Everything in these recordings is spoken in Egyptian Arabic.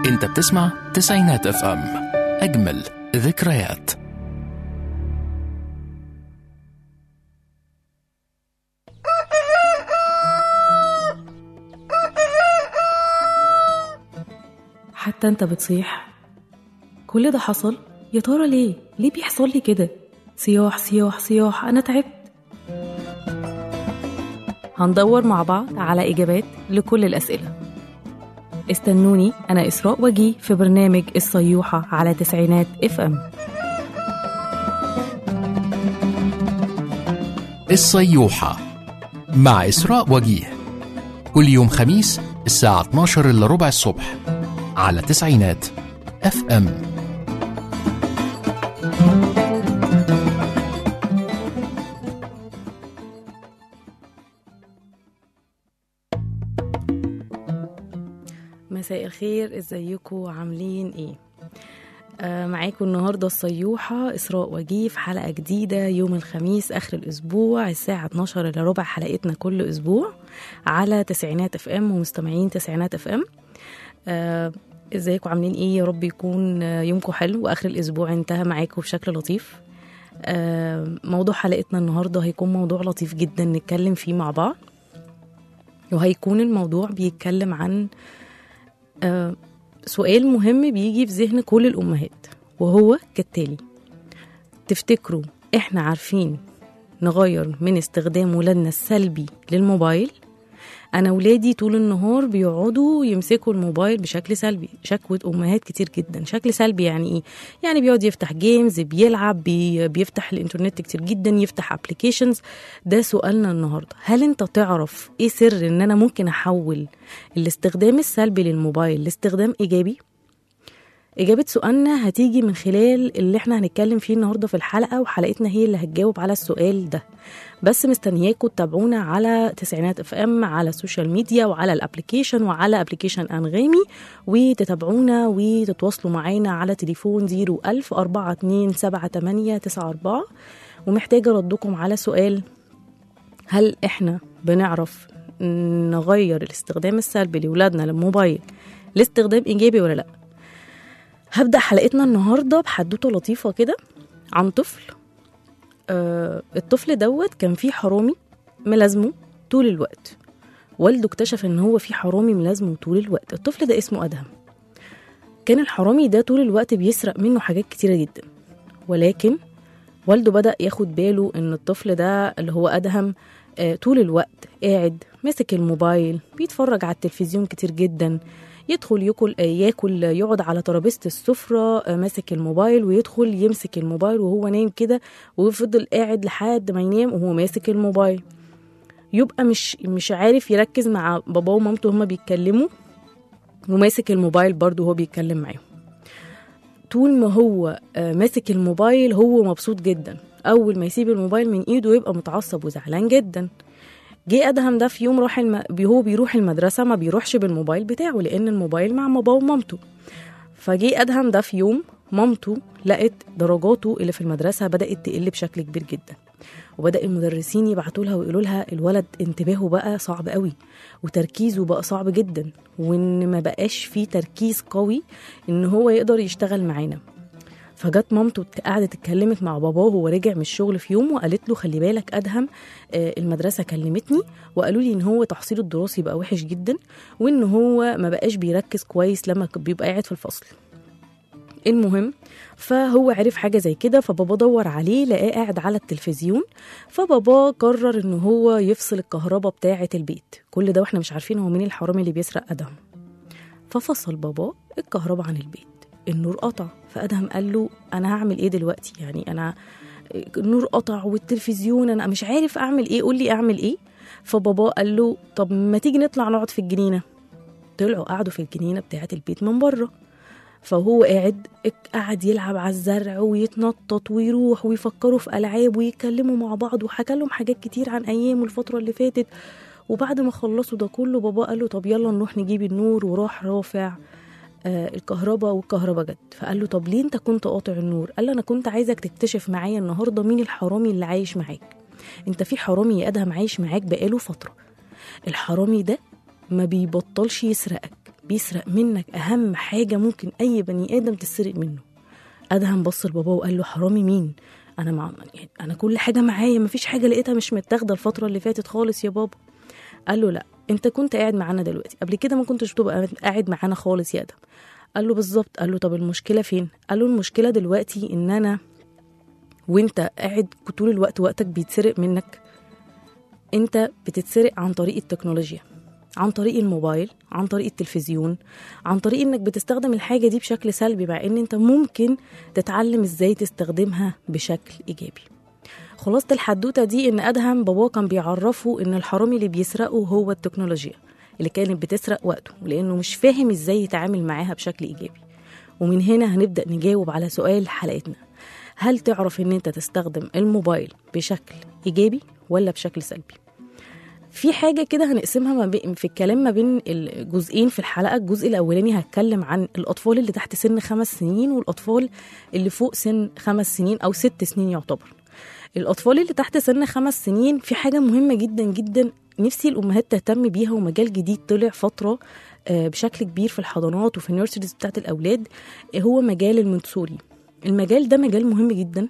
انت بتسمع تسعينات اف ام اجمل ذكريات حتى انت بتصيح كل ده حصل يا ترى ليه ليه بيحصل لي كده صياح صياح صياح انا تعبت هندور مع بعض على اجابات لكل الاسئله استنوني انا اسراء وجي في برنامج الصيوحه على تسعينات اف ام الصيوحة مع إسراء وجيه كل يوم خميس الساعة 12 إلا ربع الصبح على تسعينات اف ام مساء الخير ازيكم عاملين ايه آه معاكم النهارده الصيوحه اسراء وجيه في حلقه جديده يوم الخميس اخر الاسبوع الساعه 12 الا ربع حلقتنا كل اسبوع على تسعينات اف ام ومستمعين تسعينات اف ام آه ازيكم عاملين ايه يا رب يكون آه، يومكم حلو واخر الاسبوع انتهى معاكم بشكل لطيف آه موضوع حلقتنا النهارده هيكون موضوع لطيف جدا نتكلم فيه مع بعض وهيكون الموضوع بيتكلم عن آه سؤال مهم بيجي في ذهن كل الأمهات وهو كالتالي تفتكروا إحنا عارفين نغير من استخدام ولادنا السلبي للموبايل أنا ولادي طول النهار بيقعدوا يمسكوا الموبايل بشكل سلبي شكوى أمهات كتير جدا شكل سلبي يعني إيه؟ يعني بيقعد يفتح جيمز بيلعب بي بيفتح الإنترنت كتير جدا يفتح ابلكيشنز ده سؤالنا النهاردة هل أنت تعرف إيه سر إن أنا ممكن أحول الاستخدام السلبي للموبايل لاستخدام إيجابي؟ إجابة سؤالنا هتيجي من خلال اللي احنا هنتكلم فيه النهاردة في الحلقة وحلقتنا هي اللي هتجاوب على السؤال ده بس مستنياكم تتابعونا على تسعينات اف ام على السوشيال ميديا وعلى الابليكيشن وعلى ابليكيشن انغامي وتتابعونا وتتواصلوا معانا على تليفون 01000 427 ومحتاجة ردكم على سؤال هل احنا بنعرف نغير الاستخدام السلبي لولادنا للموبايل لاستخدام ايجابي ولا لا هبدأ حلقتنا النهاردة بحدوتة لطيفة كده عن طفل آه الطفل دوت كان فيه حرامي ملازمه طول الوقت والده اكتشف ان هو في حرامي ملازمه طول الوقت الطفل ده اسمه ادهم كان الحرامي ده طول الوقت بيسرق منه حاجات كتيرة جدا ولكن والده بدأ ياخد باله ان الطفل ده اللي هو ادهم آه طول الوقت قاعد ماسك الموبايل بيتفرج على التلفزيون كتير جدا يدخل ياكل ياكل يقعد على ترابيزه السفره آه، ماسك الموبايل ويدخل يمسك الموبايل وهو نايم كده ويفضل قاعد لحد ما ينام وهو ماسك الموبايل يبقى مش مش عارف يركز مع باباه ومامته هما بيتكلموا وماسك الموبايل برضه وهو بيتكلم معاهم طول ما هو آه، ماسك الموبايل هو مبسوط جدا اول ما يسيب الموبايل من ايده يبقى متعصب وزعلان جدا جه ادهم ده في يوم راح الم... بي- هو بيروح المدرسه ما بيروحش بالموبايل بتاعه لان الموبايل مع باباه ومامته فجه ادهم ده في يوم مامته لقت درجاته اللي في المدرسه بدات تقل بشكل كبير جدا وبدا المدرسين يبعتوا لها ويقولوا لها الولد انتباهه بقى صعب قوي وتركيزه بقى صعب جدا وان ما بقاش فيه تركيز قوي ان هو يقدر يشتغل معانا فجت مامته قعدت اتكلمت مع باباه وهو رجع من الشغل في يوم وقالت له خلي بالك ادهم آه، المدرسه كلمتني وقالوا لي ان هو تحصيله الدراسي بقى وحش جدا وان هو ما بقاش بيركز كويس لما ك- بيبقى قاعد في الفصل المهم فهو عرف حاجه زي كده فبابا دور عليه لقاه قاعد على التلفزيون فبابا قرر ان هو يفصل الكهرباء بتاعه البيت كل ده واحنا مش عارفين هو مين الحرامي اللي بيسرق ادهم ففصل بابا الكهرباء عن البيت النور قطع فادهم قال له انا هعمل ايه دلوقتي يعني انا النور قطع والتلفزيون انا مش عارف اعمل ايه قول لي اعمل ايه فبابا قال له طب ما تيجي نطلع نقعد في الجنينه طلعوا قعدوا في الجنينه بتاعه البيت من بره فهو قاعد قعد يلعب على الزرع ويتنطط ويروح ويفكروا في العاب ويتكلموا مع بعض وحكى لهم حاجات كتير عن ايامه الفتره اللي فاتت وبعد ما خلصوا ده كله بابا قال له طب يلا نروح نجيب النور وراح رافع آه الكهرباء والكهرباء جت فقال له طب ليه انت كنت قاطع النور قال له انا كنت عايزك تكتشف معايا النهارده مين الحرامي اللي عايش معاك انت في حرامي يا ادهم عايش معاك بقاله فتره الحرامي ده ما بيبطلش يسرقك بيسرق منك اهم حاجه ممكن اي بني ادم تسرق منه ادهم بص لباباه وقال له حرامي مين انا مع... يعني انا كل حاجه معايا مفيش حاجه لقيتها مش متاخده الفتره اللي فاتت خالص يا بابا قال له لا انت كنت قاعد معانا دلوقتي قبل كده ما كنتش بتبقى قاعد معانا خالص يا ادم قال له بالظبط قال له طب المشكله فين قال له المشكله دلوقتي ان انا وانت قاعد طول الوقت وقتك بيتسرق منك انت بتتسرق عن طريق التكنولوجيا عن طريق الموبايل عن طريق التلفزيون عن طريق انك بتستخدم الحاجه دي بشكل سلبي مع ان انت ممكن تتعلم ازاي تستخدمها بشكل ايجابي خلاصه الحدوته دي ان ادهم باباه كان بيعرفه ان الحرامي اللي بيسرقه هو التكنولوجيا اللي كانت بتسرق وقته لانه مش فاهم ازاي يتعامل معاها بشكل ايجابي ومن هنا هنبدا نجاوب على سؤال حلقتنا هل تعرف ان انت تستخدم الموبايل بشكل ايجابي ولا بشكل سلبي في حاجة كده هنقسمها ما بين في الكلام ما بين الجزئين في الحلقة الجزء الأولاني هتكلم عن الأطفال اللي تحت سن خمس سنين والأطفال اللي فوق سن خمس سنين أو ست سنين يعتبر الأطفال اللي تحت سن خمس سنين في حاجة مهمة جدا جدا نفسي الأمهات تهتم بيها ومجال جديد طلع فترة آه، بشكل كبير في الحضانات وفي النيرسريز بتاعت الأولاد آه، هو مجال المونتسوري المجال ده مجال مهم جدا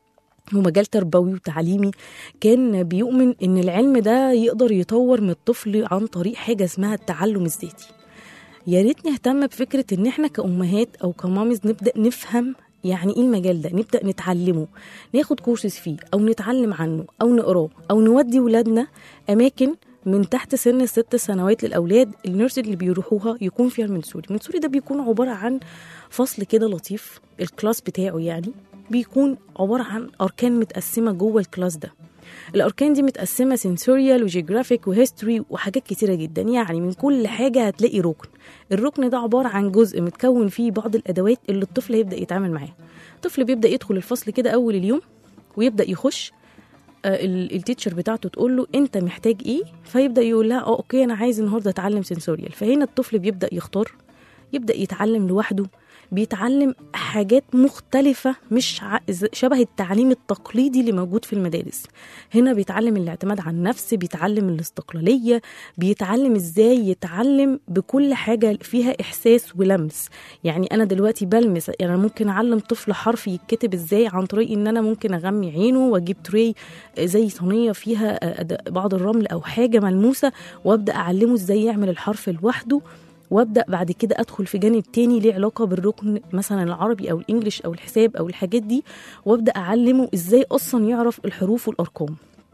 هو مجال تربوي وتعليمي كان بيؤمن ان العلم ده يقدر يطور من الطفل عن طريق حاجه اسمها التعلم الذاتي يا ريت نهتم بفكره ان احنا كامهات او كمامز نبدا نفهم يعني ايه المجال ده نبدا نتعلمه ناخد كورسز فيه او نتعلم عنه او نقراه او نودي ولادنا اماكن من تحت سن الست سنوات للاولاد النيرسري اللي بيروحوها يكون فيها المنسوري المنسوري ده بيكون عباره عن فصل كده لطيف الكلاس بتاعه يعني بيكون عبارة عن أركان متقسمة جوه الكلاس ده الأركان دي متقسمة سنسوريال وجيوغرافيك وهيستوري وحاجات كتيرة جدا يعني من كل حاجة هتلاقي ركن الركن ده عبارة عن جزء متكون فيه بعض الأدوات اللي الطفل هيبدأ يتعامل معاها الطفل بيبدأ يدخل الفصل كده أول اليوم ويبدأ يخش آه، ال- التيتشر بتاعته تقول له انت محتاج ايه فيبدا يقول لها اه اوكي انا عايز النهارده اتعلم سنسوريال فهنا الطفل بيبدا يختار يبدا يتعلم لوحده بيتعلم حاجات مختلفة مش ع- ز- شبه التعليم التقليدي اللي موجود في المدارس هنا بيتعلم الاعتماد على النفس بيتعلم الاستقلالية بيتعلم ازاي يتعلم بكل حاجة فيها إحساس ولمس يعني أنا دلوقتي بلمس يعني أنا ممكن أعلم طفل حرف يتكتب ازاي عن طريق إن أنا ممكن أغمي عينه وأجيب تري زي صينية فيها أد- بعض الرمل أو حاجة ملموسة وأبدأ أعلمه ازاي يعمل الحرف لوحده وابدا بعد كده ادخل في جانب تاني ليه علاقه بالركن مثلا العربي او الانجليش او الحساب او الحاجات دي وابدا اعلمه ازاي اصلا يعرف الحروف والارقام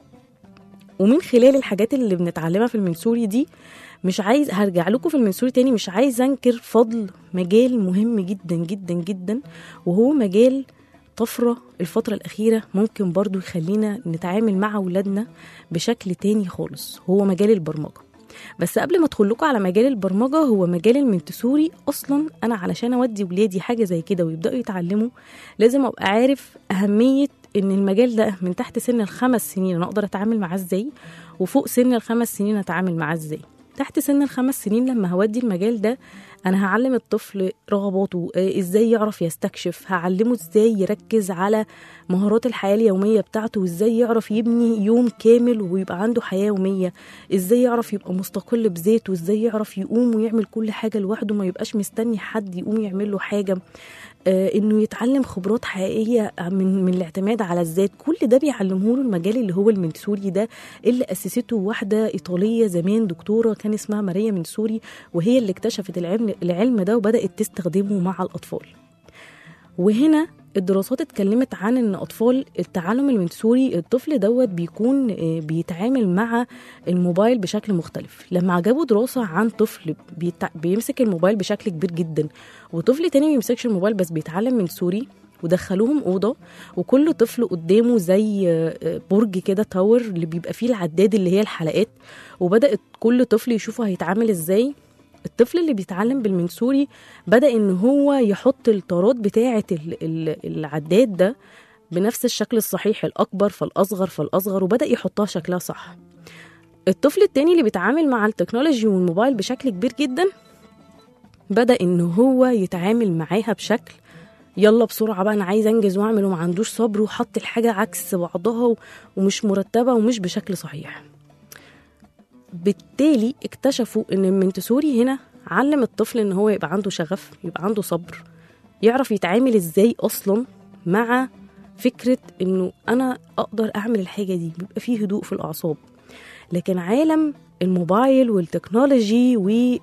ومن خلال الحاجات اللي بنتعلمها في المنسوري دي مش عايز هرجع لكم في المنسوري تاني مش عايز انكر فضل مجال مهم جدا جدا جدا وهو مجال طفرة الفترة الأخيرة ممكن برضو يخلينا نتعامل مع أولادنا بشكل تاني خالص هو مجال البرمجة بس قبل ما ادخل لكم على مجال البرمجه هو مجال المنتسوري اصلا انا علشان اودي ولادي حاجه زي كده ويبداوا يتعلموا لازم ابقى عارف اهميه ان المجال ده من تحت سن الخمس سنين انا اقدر اتعامل معاه ازاي وفوق سن الخمس سنين اتعامل معاه ازاي تحت سن الخمس سنين لما هودي المجال ده انا هعلم الطفل رغباته آه، ازاي يعرف يستكشف هعلمه ازاي يركز على مهارات الحياه اليوميه بتاعته وازاي يعرف يبني يوم كامل ويبقى عنده حياه يوميه ازاي يعرف يبقى مستقل بذاته ازاي يعرف يقوم ويعمل كل حاجه لوحده ما يبقاش مستني حد يقوم يعمل له حاجه آه انه يتعلم خبرات حقيقيه من من الاعتماد على الذات كل ده بيعلمه له المجال اللي هو المنسوري ده اللي اسسته واحده ايطاليه زمان دكتوره كان اسمها ماريا منسوري وهي اللي اكتشفت العلم العلم ده وبدات تستخدمه مع الاطفال وهنا الدراسات اتكلمت عن ان اطفال التعلم المنسوري الطفل دوت بيكون آه، بيتعامل مع الموبايل بشكل مختلف لما جابوا دراسه عن طفل بيتع... بيمسك الموبايل بشكل كبير جدا وطفل تاني ما بيمسكش الموبايل بس بيتعلم منسوري ودخلوهم اوضه وكل طفل قدامه زي آه، آه، برج كده تاور اللي بيبقى فيه العداد اللي هي الحلقات وبدات كل طفل يشوفه هيتعامل ازاي الطفل اللي بيتعلم بالمنسوري بدأ إن هو يحط الطارات بتاعة ال- ال- العداد ده بنفس الشكل الصحيح الأكبر فالأصغر فالأصغر وبدأ يحطها شكلها صح الطفل التاني اللي بيتعامل مع التكنولوجي والموبايل بشكل كبير جدا بدأ إن هو يتعامل معاها بشكل يلا بسرعة بقى أنا عايز أنجز وأعمل وما عندوش صبر وحط الحاجة عكس بعضها و- ومش مرتبة ومش بشكل صحيح بالتالي اكتشفوا ان المنتسوري هنا علم الطفل ان هو يبقى عنده شغف يبقى عنده صبر يعرف يتعامل ازاي اصلا مع فكره انه انا اقدر اعمل الحاجه دي بيبقى فيه هدوء في الاعصاب لكن عالم الموبايل والتكنولوجي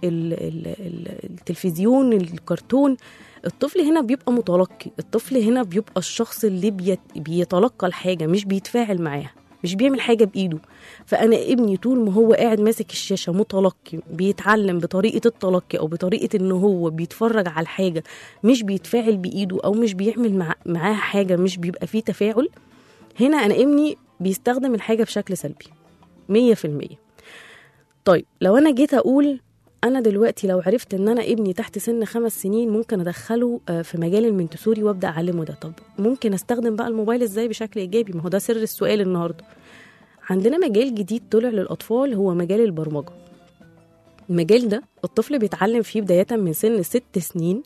والتلفزيون الكرتون الطفل هنا بيبقى متلقي الطفل هنا بيبقى الشخص اللي بيت... بيتلقى الحاجة مش بيتفاعل معاها مش بيعمل حاجة بإيده فأنا ابني طول ما هو قاعد ماسك الشاشة متلقي بيتعلم بطريقة التلقي أو بطريقة إن هو بيتفرج على الحاجة مش بيتفاعل بإيده أو مش بيعمل مع... معاها حاجة مش بيبقى فيه تفاعل هنا أنا ابني بيستخدم الحاجة بشكل سلبي مية في المية طيب لو أنا جيت أقول انا دلوقتي لو عرفت ان انا ابني تحت سن خمس سنين ممكن ادخله آه، في مجال المنتسوري وابدا اعلمه ده طب ممكن استخدم بقى الموبايل ازاي بشكل ايجابي ما هو ده سر السؤال النهارده عندنا مجال جديد طلع للاطفال هو مجال البرمجه المجال ده الطفل بيتعلم فيه بدايه من سن ست سنين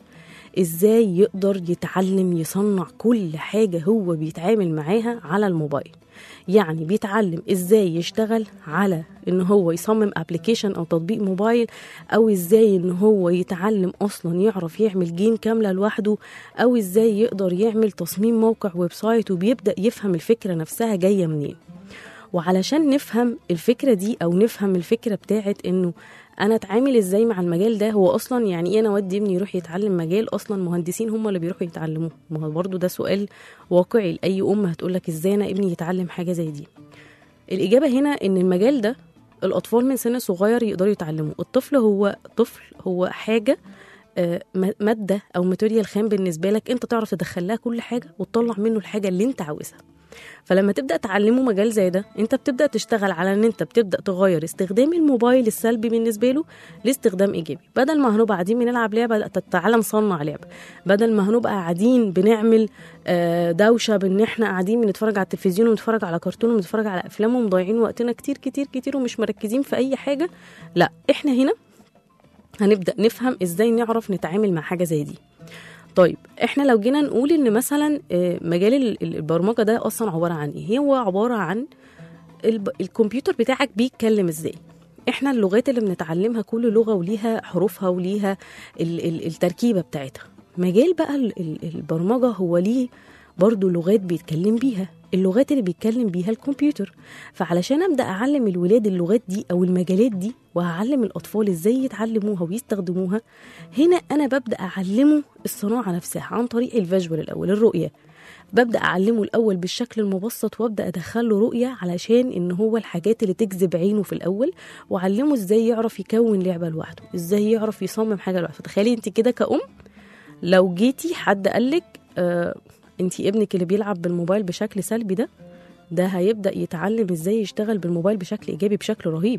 ازاي يقدر يتعلم يصنع كل حاجه هو بيتعامل معاها على الموبايل يعني بيتعلم ازاي يشتغل على ان هو يصمم ابلكيشن او تطبيق موبايل او ازاي ان هو يتعلم اصلا يعرف يعمل جيم كامله لوحده او ازاي يقدر يعمل تصميم موقع ويب سايت وبيبدا يفهم الفكره نفسها جايه منين وعلشان نفهم الفكره دي او نفهم الفكره بتاعت انه انا اتعامل ازاي مع المجال ده هو اصلا يعني ايه انا اودي ابني يروح يتعلم مجال اصلا مهندسين هم اللي بيروحوا يتعلموه ما هو برضه ده سؤال واقعي لاي ام هتقول لك ازاي انا ابني يتعلم حاجه زي دي الاجابه هنا ان المجال ده الاطفال من سن صغير يقدروا يتعلموا الطفل هو طفل هو حاجه آه، م- ماده او ماتيريال خام بالنسبه لك انت تعرف تدخل لها كل حاجه وتطلع منه الحاجه اللي انت عاوزها فلما تبدا تعلمه مجال زي ده انت بتبدا تشتغل على ان انت بتبدا تغير استخدام الموبايل السلبي بالنسبه له لاستخدام ايجابي بدل ما هنبقى قاعدين بنلعب لعبه لا تعالى نصنع لعبه بدل ما هنبقى قاعدين بنعمل آه، دوشه بان احنا قاعدين بنتفرج على التلفزيون ونتفرج على كرتون ونتفرج على افلام ومضيعين وقتنا كتير كتير كتير ومش مركزين في اي حاجه لا احنا هنا هنبدا نفهم ازاي نعرف نتعامل مع حاجه زي دي طيب احنا لو جينا نقول ان مثلا آه، مجال ال- ال- البرمجه ده اصلا عباره عن ايه هو عباره عن الب... الكمبيوتر بتاعك بيتكلم ازاي احنا اللغات اللي بنتعلمها كل لغه وليها حروفها وليها ال... ال... التركيبه بتاعتها مجال بقى ال... ال- البرمجه هو ليه برضه لغات بيتكلم بيها اللغات اللي بيتكلم بيها الكمبيوتر فعلشان ابدا اعلم الولاد اللغات دي او المجالات دي وهعلم الاطفال ازاي يتعلموها ويستخدموها هنا انا ببدا اعلمه الصناعه نفسها عن طريق الفيجوال الاول الرؤيه ببدا اعلمه الاول بالشكل المبسط وابدا ادخله رؤيه علشان ان هو الحاجات اللي تجذب عينه في الاول واعلمه ازاي يعرف يكون لعبه لوحده ازاي يعرف يصمم حاجه لوحده فتخيلي انت كده كأم لو جيتي حد قالك آه انت ابنك اللي بيلعب بالموبايل بشكل سلبي ده ده هيبدا يتعلم ازاي يشتغل بالموبايل بشكل ايجابي بشكل رهيب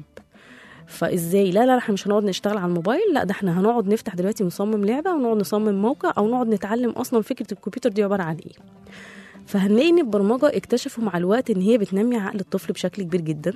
فازاي لا لا احنا مش هنقعد نشتغل على الموبايل لا ده احنا هنقعد نفتح دلوقتي ونصمم لعبه ونقعد نصمم موقع او نقعد نتعلم اصلا فكره الكمبيوتر دي عباره عن ايه فهنلاقي ان البرمجه اكتشفوا مع الوقت ان هي بتنمي عقل الطفل بشكل كبير جدا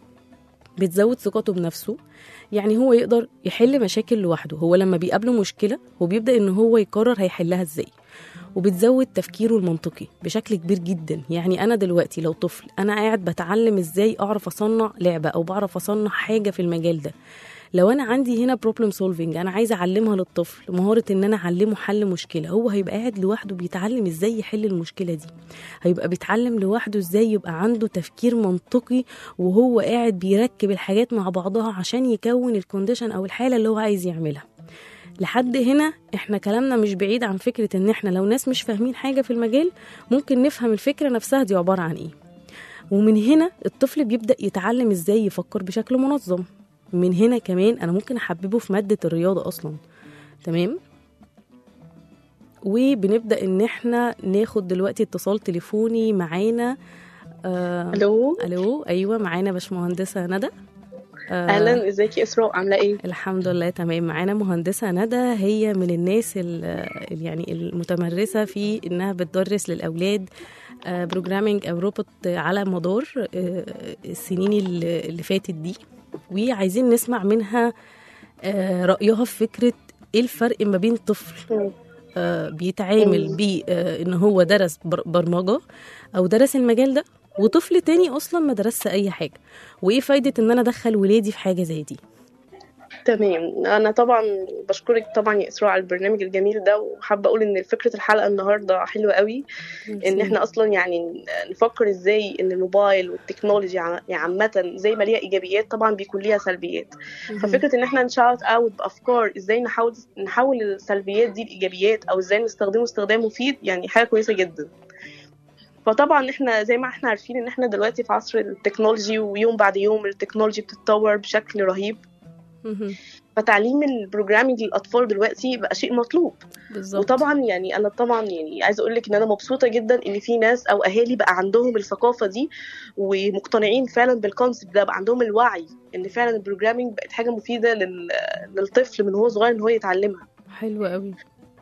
بتزود ثقته بنفسه يعني هو يقدر يحل مشاكل لوحده هو لما بيقابله مشكله هو بيبدا ان هو يقرر هيحلها ازاي وبتزود تفكيره المنطقي بشكل كبير جدا يعني انا دلوقتي لو طفل انا قاعد بتعلم ازاي اعرف اصنع لعبه او بعرف اصنع حاجه في المجال ده لو انا عندي هنا بروبلم سولفينج انا عايزه اعلمها للطفل مهاره ان انا اعلمه حل مشكله هو هيبقى قاعد لوحده بيتعلم ازاي يحل المشكله دي هيبقى بيتعلم لوحده ازاي يبقى عنده تفكير منطقي وهو قاعد بيركب الحاجات مع بعضها عشان يكون الكونديشن او الحاله اللي هو عايز يعملها لحد هنا احنا كلامنا مش بعيد عن فكرة ان احنا لو ناس مش فاهمين حاجة في المجال ممكن نفهم الفكرة نفسها دي عبارة عن ايه ومن هنا الطفل بيبدأ يتعلم ازاي يفكر بشكل منظم من هنا كمان انا ممكن احببه في مادة الرياضة اصلا تمام وبنبدأ ان احنا ناخد دلوقتي اتصال تليفوني معانا آه الو الو ايوه معانا باشمهندسة ندى آه اهلا ازيك يا اسراء عامله ايه الحمد لله تمام معانا مهندسة ندى هي من الناس ال- ال- يعني المتمرسة في إنها بتدرس للأولاد بروجرامينج أو روبوت على مدار آه، السنين اللي اللي فاتت دي وعايزين نسمع منها آه، رأيها في فكرة إيه الفرق ما بين طفل مم. آه، بيتعامل ب إن هو درس بر- برمجة أو درس المجال ده وطفل تاني أصلا ما درسش أي حاجة وإيه فايدة إن أنا أدخل ولادي في حاجة زي دي تمام انا طبعا بشكرك طبعا يا اسراء على البرنامج الجميل ده وحابه اقول ان فكره الحلقه النهارده حلوه قوي ان احنا اصلا يعني نفكر ازاي ان الموبايل والتكنولوجيا ع- يعني عامه زي ما ليها ايجابيات طبعا بيكون ليها سلبيات مهم. ففكره ان احنا نشاوت اوت بافكار ازاي نحاول نحول السلبيات دي لايجابيات او ازاي نستخدمه استخدام مفيد يعني حاجه كويسه جدا فطبعا احنا زي ما احنا عارفين ان احنا دلوقتي في عصر التكنولوجي ويوم بعد يوم التكنولوجي بتتطور بشكل رهيب مهم. فتعليم البروجرامينج للاطفال دلوقتي بقى شيء مطلوب بالظبط وطبعا يعني انا طبعا يعني عايزه اقول لك ان انا مبسوطه جدا ان في ناس او اهالي بقى عندهم الثقافه دي ومقتنعين فعلا بالكونسبت ده بقى عندهم الوعي ان فعلا البروجرامينج بقت حاجه مفيده لل... للطفل من هو صغير ان هو يتعلمها حلو قوي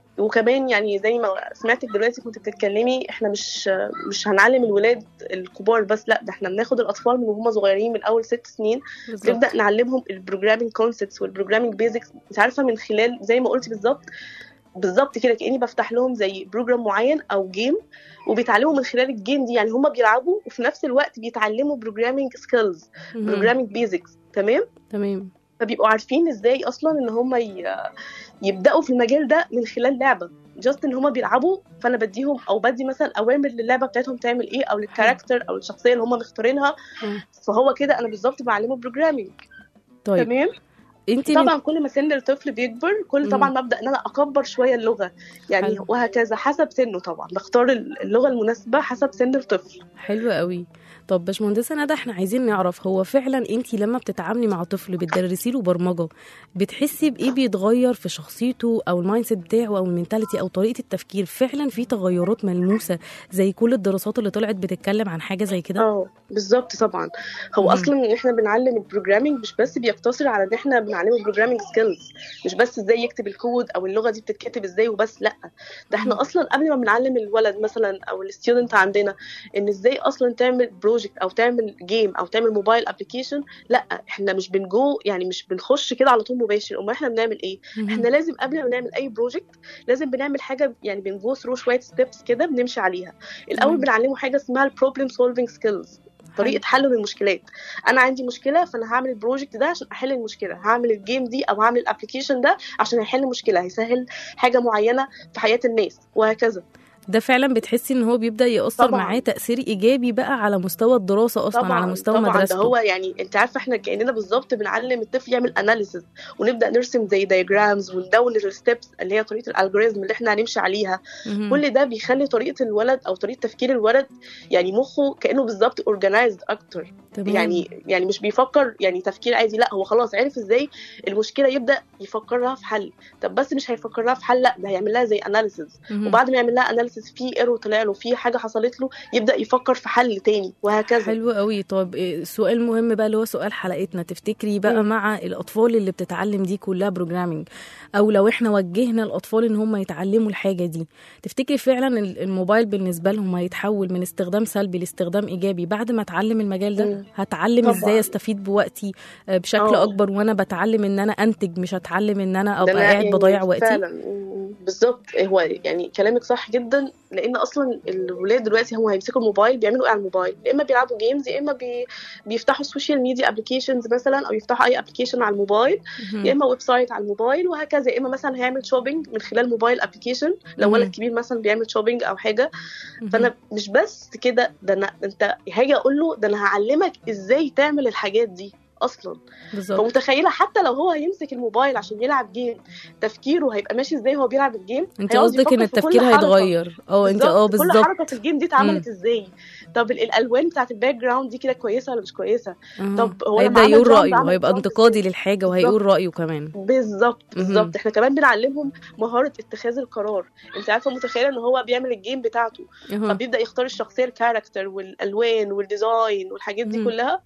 وكمان يعني زي ما سمعتك دلوقتي كنت بتتكلمي احنا مش مش هنعلم الولاد الكبار بس لا ده احنا بناخد الاطفال من وهم صغيرين من اول ست سنين بالظبط نبدا نعلمهم البروجرامينج كونسبتس والبروجرامينج بيزكس انت عارفه من خلال زي ما قلتي بالظبط بالظبط كده كاني بفتح لهم زي بروجرام معين او جيم وبيتعلموا من خلال الجيم دي يعني هم بيلعبوا وفي نفس الوقت بيتعلموا بروجرامينج سكيلز مهم. بروجرامينج بيزكس تمام تمام فبيبقوا عارفين ازاي اصلا ان هم ي... يبداوا في المجال ده من خلال لعبه جاست ان هم بيلعبوا فانا بديهم او بدي مثلا اوامر للعبه بتاعتهم تعمل ايه او للكاركتر او الشخصيه اللي هم مختارينها مم. فهو كده انا بالظبط بعلمه بروجرامينج طيب تمام انت طبعا كل ما سن الطفل بيكبر كل طبعا ببدا ان انا اكبر شويه اللغه يعني حلو. وهكذا حسب سنه طبعا بختار اللغه المناسبه حسب سن الطفل حلو قوي طب باشمهندسه ندى احنا عايزين نعرف هو فعلا انت لما بتتعاملي مع طفل بتدرسي له برمجه بتحسي بايه بيتغير في شخصيته او المايند سيت بتاعه او المينتاليتي او طريقه التفكير فعلا في تغيرات ملموسه زي كل الدراسات اللي طلعت بتتكلم عن حاجه زي كده اه بالظبط طبعا هو مم. اصلا ان احنا بنعلم البروجرامينج مش بس بيقتصر على ان احنا بنعلمه بروجرامينج سكيلز مش بس ازاي يكتب الكود او اللغه دي بتتكتب ازاي وبس لا ده احنا مم. اصلا قبل ما بنعلم الولد مثلا او الستودنت عندنا ان ازاي اصلا تعمل بروجكت او تعمل جيم او تعمل موبايل ابلكيشن لا احنا مش بنجو يعني مش بنخش كده على طول مباشر امال احنا بنعمل ايه مهم. احنا لازم قبل ما نعمل اي بروجكت لازم بنعمل حاجه يعني بنجو ثرو شويه ستيبس كده بنمشي عليها الاول تمام. بنعلمه حاجه اسمها البروبلم سولفينج سكيلز طريقه حل للمشكلات انا عندي مشكله فانا هعمل البروجكت ده عشان احل المشكله هعمل الجيم دي او هعمل الابلكيشن ده عشان هيحل مشكله هيسهل حاجه معينه في حياه الناس وهكذا ده فعلا بتحسي ان هو بيبدا ياثر طبعاً. معاه تاثير ايجابي بقى على مستوى الدراسه اصلا على مستوى طبعا مدرسته ده هو يعني انت عارفه احنا كاننا بالظبط بنعلم الطفل يعمل اناليسز ونبدا نرسم زي دايجرامز وندون الستبس اللي هي طريقه الالجوريزم اللي احنا هنمشي عليها مهم. كل ده بيخلي طريقه الولد او طريقه تفكير الولد يعني مخه كانه بالظبط اورجنايزد اكتر تمام. يعني يعني مش بيفكر يعني تفكير عادي لا هو خلاص عرف ازاي المشكله يبدا يفكر لها في حل طب بس مش هيفكر لها في حل لا ده هيعمل لها زي اناليسز مهم. وبعد ما يعمل لها اناليسز في ايرور طلع له في حاجه حصلت له يبدا يفكر في حل تاني وهكذا حلو قوي طب إيه، سؤال مهم بقى اللي هو سؤال حلقتنا تفتكري بقى مم. مع الاطفال اللي بتتعلم دي كلها بروجرامينج او لو احنا وجهنا الاطفال ان هم يتعلموا الحاجه دي تفتكري فعلا ال- الموبايل بالنسبه لهم هيتحول من استخدام سلبي لاستخدام ايجابي بعد ما اتعلم المجال ده مم. هتعلم طبعاً. ازاي استفيد بوقتي آه، بشكل آه. اكبر وانا بتعلم ان انا انتج مش هتعلم ان انا ده ابقى أنا قاعد يعني بضيع وقتي فعلا مم، بالظبط هو يعني كلامك صح جدا لان اصلا الولاد دلوقتي هم هيمسكوا الموبايل بيعملوا ايه على الموبايل يا اما بيلعبوا جيمز يا اما بي... بيفتحوا السوشيال ميديا ابلكيشنز مثلا او يفتحوا اي ابلكيشن على الموبايل مهم. يا اما ويب سايت على الموبايل وهكذا يا اما مثلا هيعمل شوبينج من خلال موبايل ابلكيشن لو مهم. ولد كبير مثلا بيعمل شوبينج او حاجه مهم. فانا مش بس كده ده انا انت هاجي اقول له ده انا هعلمك ازاي تعمل الحاجات دي اصلا بالظبط فمتخيله حتى لو هو هيمسك الموبايل عشان يلعب جيم تفكيره هيبقى ماشي ازاي وهو بيلعب الجيم انت هيقعد قصدك ان يفكر في كل التفكير حركة. هيتغير اه انت اه بالظبط، كل بالظبط حركه في الجيم دي اتعملت ازاي طب ال- الالوان بتاعت الباك جراوند دي كده كويسه ولا مش كويسه أها. طب هو لما هيبدا عمل يقول جامب رايه عمل وهيبقى جامب انتقادي ازاي؟ للحاجه وهيقول بالظبط. رايه كمان بالظبط مهم. بالظبط احنا كمان بنعلمهم مهاره اتخاذ القرار انت عارفه متخيله ان هو بيعمل الجيم بتاعته أها. فبيبدا يختار الشخصيه الكاركتر والالوان والديزاين والحاجات دي مم. كلها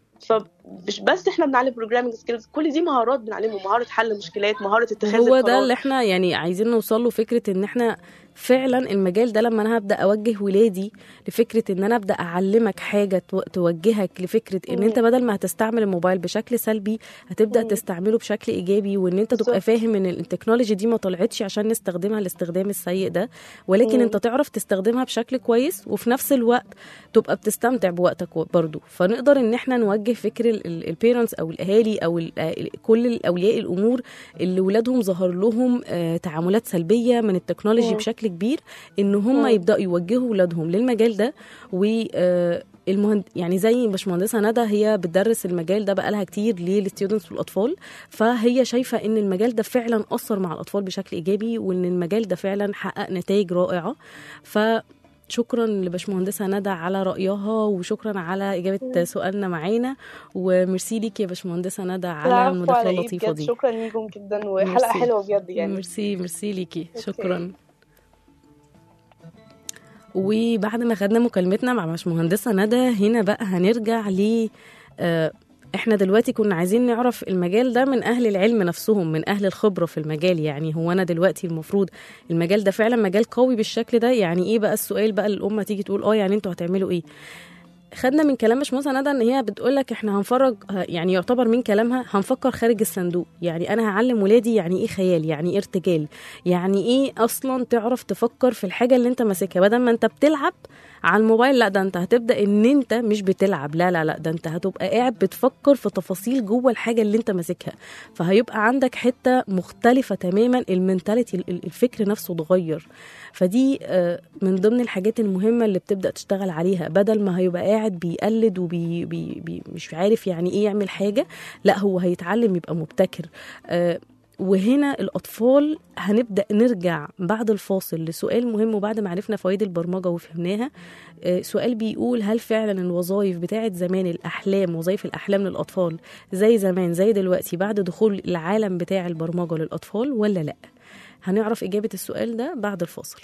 فمش بس احنا بنعلم بروجرامينج سكيلز كل دي مهارات بنعلمه مهاره حل مشكلات مهاره اتخاذ هو القرار ده اللي احنا يعني عايزين نوصل له فكره ان احنا فعلا المجال ده لما انا هبدا اوجه ولادي لفكره ان انا ابدا اعلمك حاجه تو- توجهك لفكره ان انت بدل ما هتستعمل الموبايل بشكل سلبي هتبدا مم. تستعمله بشكل ايجابي وان انت تبقى بالظبط. فاهم ان التكنولوجي دي ما طلعتش عشان نستخدمها الاستخدام السيء ده ولكن مم. انت تعرف تستخدمها بشكل كويس وفي نفس الوقت تبقى بتستمتع بوقتك برضو فنقدر ان احنا نوجه فكر البيرنتس او الاهالي او ال- ال- كل اولياء الامور اللي ولادهم ظهر لهم آه، تعاملات سلبيه من التكنولوجي مم. بشكل كبير ان هم مم. يبداوا يوجهوا ولادهم للمجال ده و آه، المهند... يعني زي باشمهندسه ندى هي بتدرس المجال ده بقالها كتير للستودنتس والاطفال فهي شايفه ان المجال ده فعلا اثر مع الاطفال بشكل ايجابي وان المجال ده فعلا حقق نتائج رائعه ف شكرا لباشمهندسه ندى على رايها وشكرا على اجابه سؤالنا معانا وميرسي ليك يا باشمهندسه ندى على العفو المداخله على إيه اللطيفه بجد دي شكرا ليكم جدا وحلقه ميرسي. حلوه بجد يعني ميرسي ميرسي ليكي أوكي. شكرا وبعد ما خدنا مكالمتنا مع باشمهندسه ندى هنا بقى هنرجع ل آه، احنا دلوقتي كنا عايزين نعرف المجال ده من اهل العلم نفسهم من اهل الخبره في المجال يعني هو انا دلوقتي المفروض المجال ده فعلا مجال قوي بالشكل ده يعني ايه بقى السؤال بقى الام تيجي تقول اه يعني انتوا هتعملوا ايه خدنا من كلام باشمهندسه ندى ان هي بتقول لك احنا هنفرج يعني يعتبر من كلامها هنفكر خارج الصندوق يعني انا هعلم ولادي يعني ايه خيال يعني ايه ارتجال يعني ايه اصلا تعرف تفكر في الحاجه اللي انت ماسكها بدل ما انت بتلعب على الموبايل لا ده انت هتبدا ان انت مش بتلعب لا لا لا ده انت هتبقى قاعد بتفكر في تفاصيل جوه الحاجه اللي انت ماسكها فهيبقى عندك حته مختلفه تماما المنتاليتي ال- الفكر نفسه اتغير فدي آه، من ضمن الحاجات المهمه اللي بتبدا تشتغل عليها بدل ما هيبقى قاعد بيقلد وبي بي بي مش عارف يعني ايه يعمل حاجه لا هو هيتعلم يبقى مبتكر آه، وهنا الأطفال هنبدأ نرجع بعد الفاصل لسؤال مهم وبعد ما عرفنا فوائد البرمجة وفهمناها آه، سؤال بيقول هل فعلا الوظائف بتاعت زمان الأحلام وظائف الأحلام للأطفال زي زمان زي دلوقتي بعد دخول العالم بتاع البرمجة للأطفال ولا لأ هنعرف إجابة السؤال ده بعد الفاصل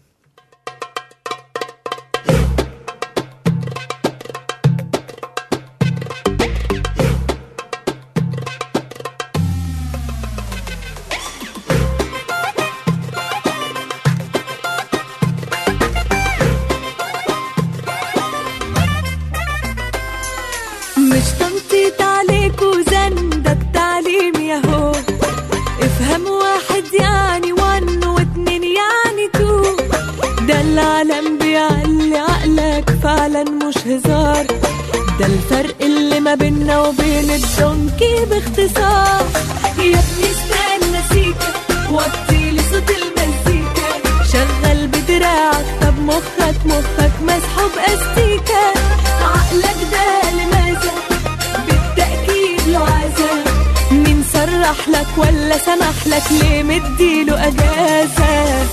مش تنطيط عليك وزن ده التعليم ياهو افهم واحد يعني ون واتنين يعني تو ده العالم بيعلي عقلك فعلا مش هزار ده الفرق اللي ما بيننا وبين الدونكي باختصار يا ابني استنى سيكا وطيلي صوت المزيكا شغل بدراعك طب مخك مخك مسحوب استيكا عقلك ده لماذا بالتأكيد له عذاب مين صرح لك ولا سمح لك ليه مديله أجازة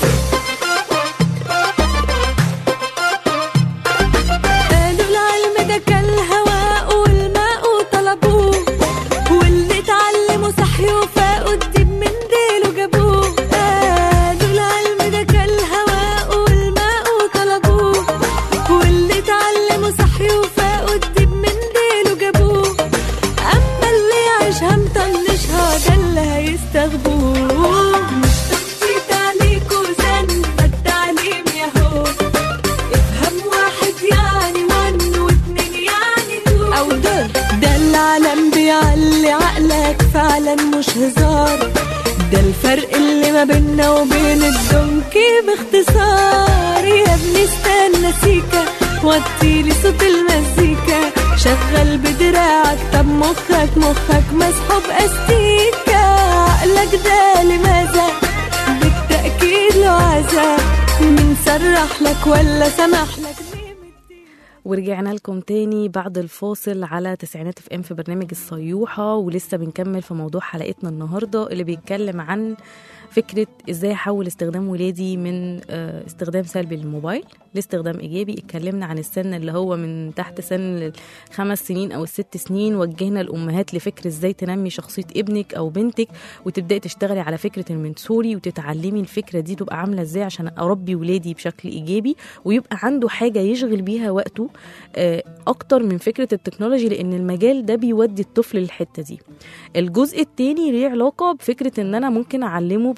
قالوا العلم ده كالهواء والماء طلبوه واللي اتعلموا صحي وفاقوا الدب من ديله جابوه قالوا العلم ده كالهواء والماء طلبوه واللي اتعلموا صحي وفاقوا الدب من ديله جابوه اما اللي يعيشها مطنشها ده اللي هيستغبوه مش تنطيط عليك وزن ده التعليم ياهو افهم واحد يعني ون واتنين يعني تو او دول ده العالم بيعلي عقلك فعلا مش هزار ده الفرق اللي ما بيننا وبين الدونكي باختصار يا ابني استنى سيكا وطيلي صوت المزيكا شغل بدراعك طب مخك مخك مسحوب استيكا عقلك ده لماذا بالتأكيد له عذاب مين صرح لك ولا سمح لك ليه مديله ورجعنا لكم تاني بعد الفاصل على تسعينات اف ام في برنامج الصيوحة ولسه بنكمل في موضوع حلقتنا النهاردة اللي بيتكلم عن فكرة ازاي احول استخدام ولادي من آه، استخدام سلبي للموبايل لاستخدام ايجابي اتكلمنا عن السن اللي هو من تحت سن الخمس سنين او الست سنين وجهنا الامهات لفكر ازاي تنمي شخصية ابنك او بنتك وتبداي تشتغلي على فكرة المنسوري وتتعلمي الفكرة دي تبقى عاملة ازاي عشان اربي ولادي بشكل ايجابي ويبقى عنده حاجة يشغل بيها وقته آه، اكتر من فكره التكنولوجي لان المجال ده بيودي الطفل للحته دي الجزء التاني ليه علاقه بفكره ان انا ممكن اعلمه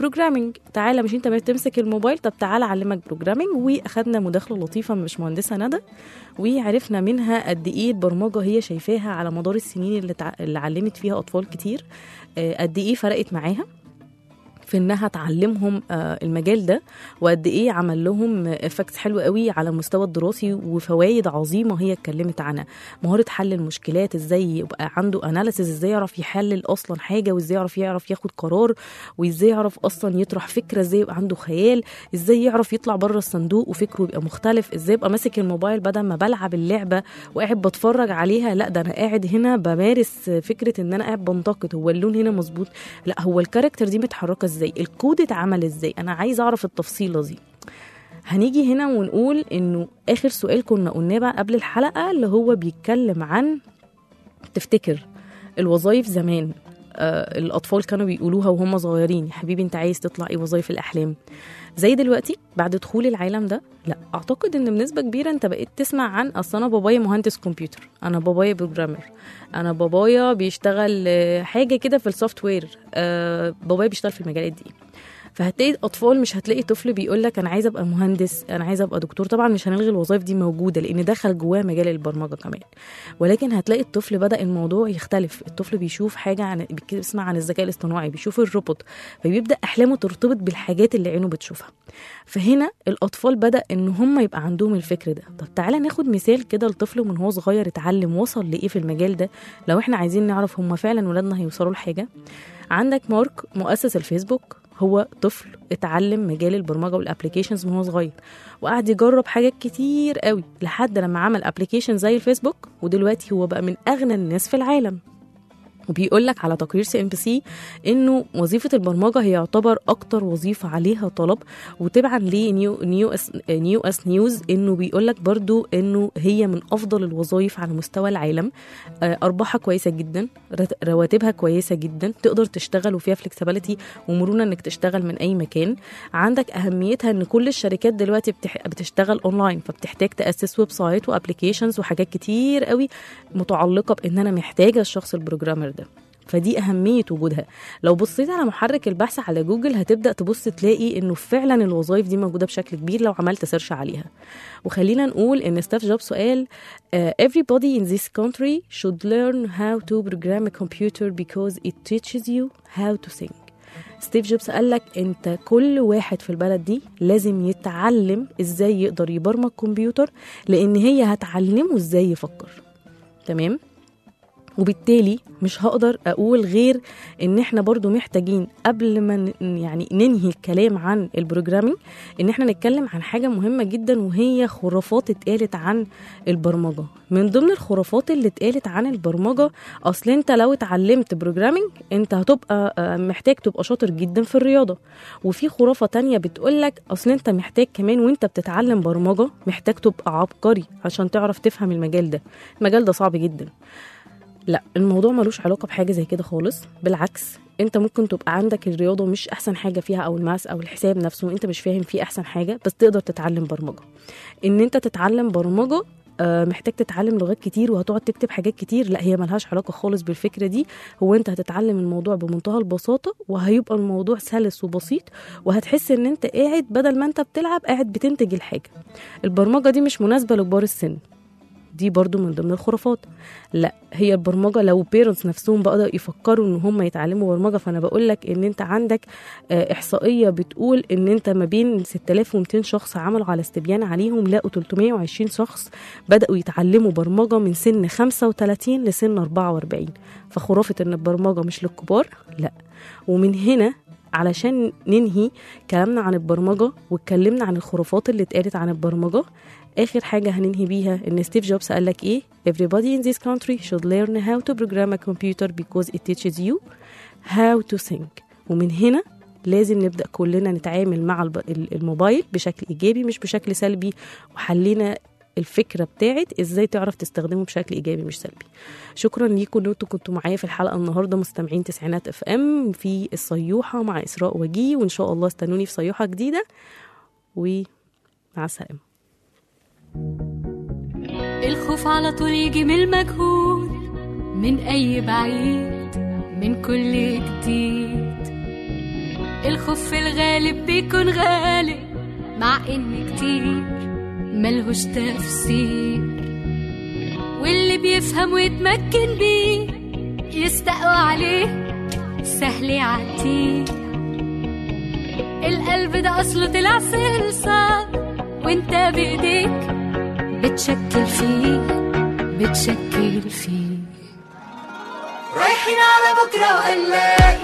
بروجرامينج تعالى مش انت بتمسك الموبايل طب تعالى اعلمك بروجرامينج واخدنا مداخله لطيفه من باشمهندسه ندى وعرفنا منها قد ايه البرمجه هي شايفاها على مدار السنين اللي, تع... اللي علمت فيها اطفال كتير آه، قد ايه فرقت معاها في انها تعلمهم آه، المجال ده وقد ايه عمل لهم افكت حلو قوي على المستوى الدراسي وفوائد عظيمه هي اتكلمت عنها مهاره حل المشكلات ازاي يبقى عنده اناليسيز ازاي يعرف يحلل اصلا حاجه وازاي يعرف يعرف ياخد قرار وازاي يعرف اصلا يطرح فكره ازاي يبقى عنده خيال ازاي يعرف يطلع بره الصندوق وفكره يبقى مختلف ازاي يبقى ماسك الموبايل بدل ما بلعب اللعبه وقاعد بتفرج عليها لا ده انا قاعد هنا بمارس فكره ان انا قاعد بنتقد هو اللون هنا مظبوط لا هو الكاركتر دي متحركه ازاي الكود اتعمل ازاي انا عايز اعرف التفصيله دي هنيجي هنا ونقول انه اخر سؤال كنا قلناه بقى قبل الحلقه اللي هو بيتكلم عن تفتكر الوظائف زمان آه الاطفال كانوا بيقولوها وهم صغيرين يا حبيبي انت عايز تطلع ايه وظائف الاحلام زي دلوقتي بعد دخول العالم ده لا اعتقد ان بنسبه كبيره انت بقيت تسمع عن اصل انا بابايا مهندس كمبيوتر انا بابايا بروجرامر انا بابايا بيشتغل آه، حاجه كده في السوفت وير آه بابايا بيشتغل في المجالات دي فهتلاقي اطفال مش هتلاقي طفل بيقول لك انا عايز ابقى مهندس انا عايز ابقى دكتور طبعا مش هنلغي الوظائف دي موجوده لان دخل جواه مجال البرمجه كمان ولكن هتلاقي الطفل بدا الموضوع يختلف الطفل بيشوف حاجه عن بيسمع عن الذكاء الاصطناعي بيشوف الروبوت فبيبدا احلامه ترتبط بالحاجات اللي عينه بتشوفها فهنا الاطفال بدا ان هم يبقى عندهم الفكر ده طب تعالى ناخد مثال كده لطفل من هو صغير اتعلم وصل لايه في المجال ده لو احنا عايزين نعرف هم فعلا ولادنا هيوصلوا لحاجه عندك مارك مؤسس الفيسبوك هو طفل اتعلم مجال البرمجه والابلكيشنز من هو صغير وقعد يجرب حاجات كتير قوي لحد لما عمل ابلكيشن زي الفيسبوك ودلوقتي هو بقى من اغنى الناس في العالم وبيقول لك على تقرير سي ام بي سي انه وظيفه البرمجه هي يعتبر اكتر وظيفه عليها طلب وتبعا لنيو نيو اس نيو اس نيوز انه بيقول لك برضو انه هي من افضل الوظائف على مستوى العالم آه، ارباحها كويسه جدا رت- رواتبها كويسه جدا تقدر تشتغل وفيها فلكسبيليتي ومرونه انك تشتغل من اي مكان عندك اهميتها ان كل الشركات دلوقتي بتح... بتشتغل اونلاين فبتحتاج تاسس ويب سايت وابلكيشنز وحاجات كتير قوي متعلقه بان انا محتاجه الشخص البروجرامر ده فدي أهمية وجودها لو بصيت على محرك البحث على جوجل هتبدأ تبص تلاقي إنه فعلا الوظائف دي موجودة بشكل كبير لو عملت سيرش عليها وخلينا نقول إن ستاف جوبز قال uh, everybody in this country should learn how to program a computer because it teaches you how to think ستيف جوبز قال لك انت كل واحد في البلد دي لازم يتعلم ازاي يقدر يبرمج كمبيوتر لان هي هتعلمه ازاي يفكر تمام وبالتالي مش هقدر اقول غير ان احنا برضو محتاجين قبل ما ن- يعني ننهي الكلام عن البروجرامينج ان احنا نتكلم عن حاجه مهمه جدا وهي خرافات اتقالت عن البرمجه من ضمن الخرافات اللي اتقالت عن البرمجه اصل انت لو اتعلمت بروجرامينج انت هتبقى آه، محتاج تبقى شاطر جدا في الرياضه وفي خرافه تانية بتقولك اصل انت محتاج كمان وانت بتتعلم برمجه محتاج تبقى عبقري عشان تعرف تفهم المجال ده المجال ده صعب جدا لا الموضوع ملوش علاقة بحاجة زي كده خالص بالعكس انت ممكن تبقى عندك الرياضة مش احسن حاجة فيها او الماس او الحساب نفسه انت مش فاهم فيه احسن حاجة بس تقدر تتعلم برمجة ان انت تتعلم برمجة آه، محتاج تتعلم لغات كتير وهتقعد تكتب حاجات كتير لا هي ملهاش علاقة خالص بالفكرة دي هو انت هتتعلم الموضوع بمنتهى البساطة وهيبقى الموضوع سلس وبسيط وهتحس ان انت قاعد بدل ما انت بتلعب قاعد بتنتج الحاجة البرمجة دي مش مناسبة لكبار السن دي برضو من ضمن الخرافات لا هي البرمجه لو بيرنتس نفسهم بقدر يفكروا ان هم يتعلموا برمجه فانا بقول لك ان انت عندك آه، احصائيه بتقول ان انت ما بين 6200 شخص عملوا على استبيان عليهم لقوا 320 شخص بداوا يتعلموا برمجه من سن 35 لسن 44 فخرافه ان البرمجه مش للكبار لا ومن هنا علشان ننهي كلامنا عن البرمجة واتكلمنا عن الخرافات اللي اتقالت عن البرمجة آخر حاجة هننهي بيها إن ستيف جوبز قال لك إيه Everybody in this country should learn how to program a computer because it teaches you how to think ومن هنا لازم نبدأ كلنا نتعامل مع الب- ال- الموبايل بشكل إيجابي مش بشكل سلبي وحلينا الفكرة بتاعت ازاي تعرف تستخدمه بشكل ايجابي مش سلبي شكرا ليكم ان انتوا كنتوا معايا في الحلقة النهاردة مستمعين تسعينات اف ام في الصيوحة مع اسراء وجيه وان شاء الله استنوني في صيوحة جديدة ومع السلامة الخوف على طول يجي من المجهول من أي بعيد من كل جديد الخوف الغالب بيكون غالب مع ان كتير ملهوش تفسير واللي بيفهم ويتمكن بيه يستقوى عليه سهل يعديه القلب ده اصله طلع صلصة وانت بايديك بتشكل فيه بتشكل فيه رايحين على بكرة وهنلاقي